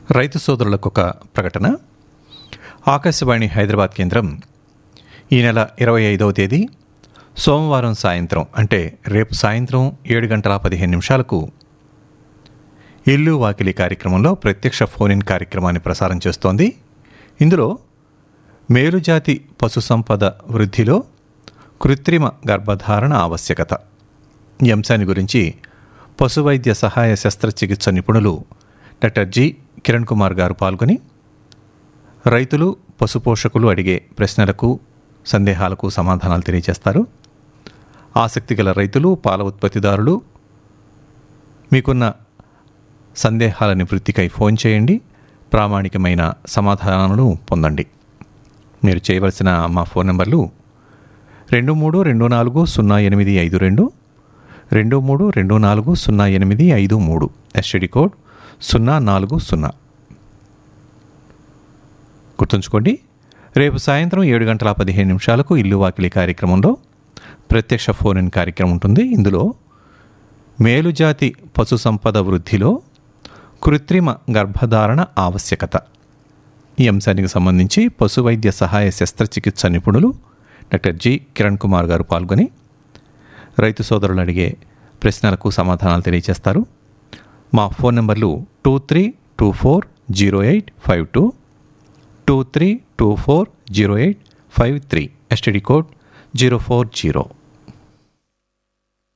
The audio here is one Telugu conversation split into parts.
రైతు సోదరులకు ఒక ప్రకటన ఆకాశవాణి హైదరాబాద్ కేంద్రం ఈ నెల ఇరవై ఐదవ తేదీ సోమవారం సాయంత్రం అంటే రేపు సాయంత్రం ఏడు గంటల పదిహేను నిమిషాలకు ఇల్లు వాకిలి కార్యక్రమంలో ప్రత్యక్ష ఫోన్ ఇన్ కార్యక్రమాన్ని ప్రసారం చేస్తోంది ఇందులో మేలుజాతి పశు సంపద వృద్ధిలో కృత్రిమ గర్భధారణ ఆవశ్యకత ఈ అంశాన్ని గురించి పశు వైద్య సహాయ శస్త్రచికిత్స నిపుణులు డాక్టర్ జి కిరణ్ కుమార్ గారు పాల్గొని రైతులు పశుపోషకులు అడిగే ప్రశ్నలకు సందేహాలకు సమాధానాలు తెలియజేస్తారు ఆసక్తి గల రైతులు పాల ఉత్పత్తిదారులు మీకున్న సందేహాల నివృత్తికై ఫోన్ చేయండి ప్రామాణికమైన సమాధానాలను పొందండి మీరు చేయవలసిన మా ఫోన్ నెంబర్లు రెండు మూడు రెండు నాలుగు సున్నా ఎనిమిది ఐదు రెండు రెండు మూడు రెండు నాలుగు సున్నా ఎనిమిది ఐదు మూడు ఎస్టీడీ కోడ్ సున్నా నాలుగు సున్నా గుర్తుంచుకోండి రేపు సాయంత్రం ఏడు గంటల పదిహేను నిమిషాలకు ఇల్లు వాకిలి కార్యక్రమంలో ప్రత్యక్ష ఫోన్ ఇన్ కార్యక్రమం ఉంటుంది ఇందులో మేలుజాతి పశు సంపద వృద్ధిలో కృత్రిమ గర్భధారణ ఆవశ్యకత ఈ అంశానికి సంబంధించి పశు వైద్య సహాయ శస్త్రచికిత్స నిపుణులు డాక్టర్ జి కిరణ్ కుమార్ గారు పాల్గొని రైతు సోదరులు అడిగే ప్రశ్నలకు సమాధానాలు తెలియజేస్తారు మా ఫోన్ నెంబర్లు two three two four zero eight five two two three two four zero eight five three STD code zero four zero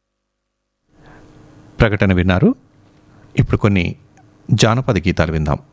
ప్రకటన విన్నారు ఇప్పుడు కొన్ని జానపద గీతాలు విందాం